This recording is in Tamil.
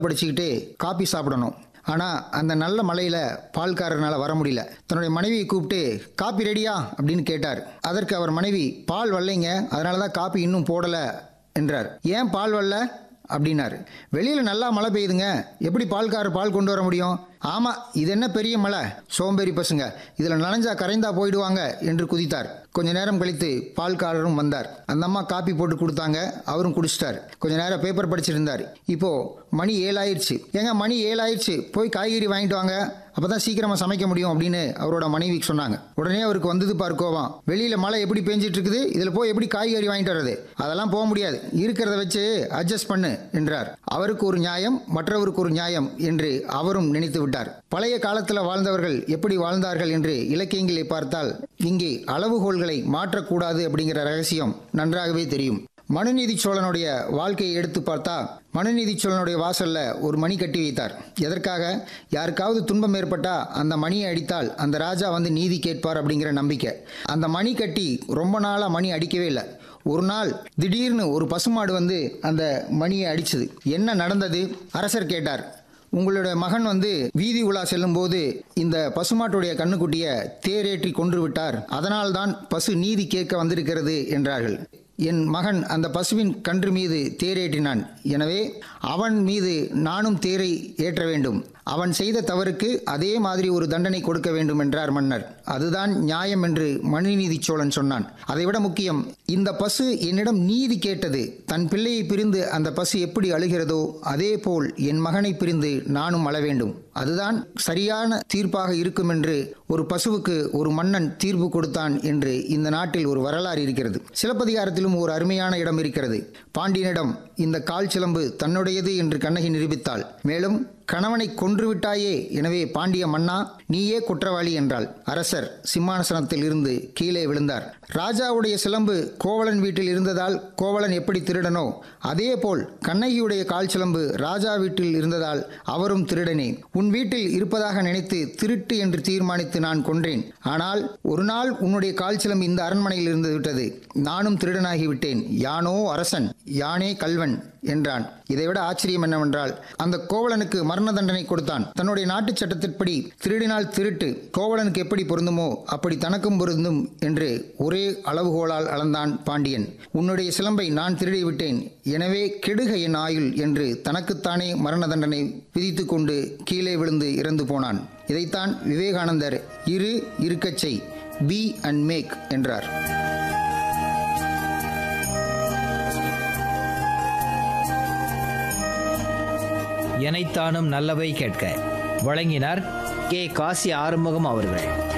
படிச்சுக்கிட்டு காபி சாப்பிடணும் ஆனா அந்த நல்ல மலையில பால்காரனால வர முடியல தன்னுடைய மனைவியை கூப்பிட்டு காப்பி ரெடியா அப்படின்னு கேட்டார் அதற்கு அவர் மனைவி பால் வரலைங்க அதனால தான் காப்பி இன்னும் போடல என்றார் ஏன் பால் வரல அப்படின்னாரு வெளியில நல்லா மழை பெய்யுதுங்க எப்படி பால்காரர் பால் கொண்டு வர முடியும் ஆமா இது என்ன பெரிய மழை சோம்பேறி பசங்க இதுல நனைஞ்சா கரைந்தா போயிடுவாங்க என்று குதித்தார் கொஞ்ச நேரம் கழித்து பால்காரரும் வந்தார் அந்த அம்மா காப்பி போட்டு கொடுத்தாங்க அவரும் குடிச்சிட்டார் கொஞ்ச நேரம் பேப்பர் படிச்சிருந்தார் இப்போ மணி ஏழாயிருச்சு ஏங்க மணி ஏழாயிருச்சு போய் காய்கறி வாங்கிட்டு வாங்க அப்பதான் சீக்கிரமா சமைக்க முடியும் அப்படின்னு அவரோட மனைவி சொன்னாங்க உடனே அவருக்கு வந்தது பார் கோவம் வெளியில மழை எப்படி பெஞ்சிட்டு இருக்குது இதுல போய் எப்படி காய்கறி வாங்கிட்டு வர்றது அதெல்லாம் போக முடியாது இருக்கிறத வச்சு அட்ஜஸ்ட் பண்ணு என்றார் அவருக்கு ஒரு நியாயம் மற்றவருக்கு ஒரு நியாயம் என்று அவரும் நினைத்து விட்டார் பழைய காலத்தில் வாழ்ந்தவர்கள் எப்படி வாழ்ந்தார்கள் என்று இலக்கியங்களை பார்த்தால் இங்கே அளவுகோல்களை மாற்றக்கூடாது அப்படிங்கிற ரகசியம் நன்றாகவே தெரியும் மனுநீதி சோழனுடைய வாழ்க்கையை எடுத்து பார்த்தா மனுநீதி சோழனுடைய வாசல்ல ஒரு மணி கட்டி வைத்தார் எதற்காக யாருக்காவது துன்பம் ஏற்பட்டா அந்த மணியை அடித்தால் அந்த ராஜா வந்து நீதி கேட்பார் அப்படிங்கிற நம்பிக்கை அந்த மணி கட்டி ரொம்ப நாளா மணி அடிக்கவே இல்லை ஒரு நாள் திடீர்னு ஒரு பசுமாடு வந்து அந்த மணியை அடிச்சது என்ன நடந்தது அரசர் கேட்டார் உங்களுடைய மகன் வந்து வீதி உலா செல்லும் போது இந்த பசுமாட்டுடைய கண்ணுக்குட்டிய தேரேற்றி கொன்று விட்டார் அதனால்தான் பசு நீதி கேட்க வந்திருக்கிறது என்றார்கள் என் மகன் அந்த பசுவின் கன்று மீது தேரேற்றினான் எனவே அவன் மீது நானும் தேரை ஏற்ற வேண்டும் அவன் செய்த தவறுக்கு அதே மாதிரி ஒரு தண்டனை கொடுக்க வேண்டும் என்றார் மன்னர் அதுதான் நியாயம் என்று மனுநீதி சோழன் சொன்னான் அதைவிட முக்கியம் இந்த பசு என்னிடம் நீதி கேட்டது தன் பிள்ளையை பிரிந்து அந்த பசு எப்படி அழுகிறதோ அதே போல் என் மகனை பிரிந்து நானும் அழ வேண்டும் அதுதான் சரியான தீர்ப்பாக இருக்கும் என்று ஒரு பசுவுக்கு ஒரு மன்னன் தீர்ப்பு கொடுத்தான் என்று இந்த நாட்டில் ஒரு வரலாறு இருக்கிறது சிலப்பதிகாரத்திலும் ஒரு அருமையான இடம் இருக்கிறது பாண்டியனிடம் இந்த கால் சிலம்பு தன்னுடையது என்று கண்ணகி நிரூபித்தாள் மேலும் கணவனை கொன்றுவிட்டாயே எனவே பாண்டிய மன்னா நீயே குற்றவாளி என்றாள் அரசர் சிம்மாசனத்தில் இருந்து கீழே விழுந்தார் ராஜாவுடைய சிலம்பு கோவலன் வீட்டில் இருந்ததால் கோவலன் எப்படி திருடனோ அதேபோல் கண்ணகியுடைய கால் சிலம்பு ராஜா வீட்டில் இருந்ததால் அவரும் திருடனே உன் வீட்டில் இருப்பதாக நினைத்து திருட்டு என்று தீர்மானித்து நான் கொன்றேன் ஆனால் ஒரு நாள் உன்னுடைய கால் சிலம்பு இந்த அரண்மனையில் இருந்து விட்டது நானும் திருடனாகி விட்டேன் யானோ அரசன் யானே கல்வன் என்றான் இதைவிட ஆச்சரியம் என்னவென்றால் அந்த கோவலனுக்கு மரண தண்டனை கொடுத்தான் தன்னுடைய நாட்டு சட்டத்தின்படி திருடினால் திருட்டு கோவலனுக்கு எப்படி பொருந்துமோ அப்படி தனக்கும் பொருந்தும் என்று ஒரே அளவுகோலால் அளந்தான் பாண்டியன் உன்னுடைய சிலம்பை நான் திருடி விட்டேன் எனவே கெடுக என் ஆயுள் என்று தனக்குத்தானே மரண தண்டனை விதித்து கொண்டு கீழே விழுந்து இறந்து போனான் இதைத்தான் விவேகானந்தர் இரு இருக்கச் செய் பி அண்ட் மேக் என்றார் எனைத்தானும் நல்லவை கேட்க வழங்கினார் கே காசி ஆறுமுகம் அவர்கள்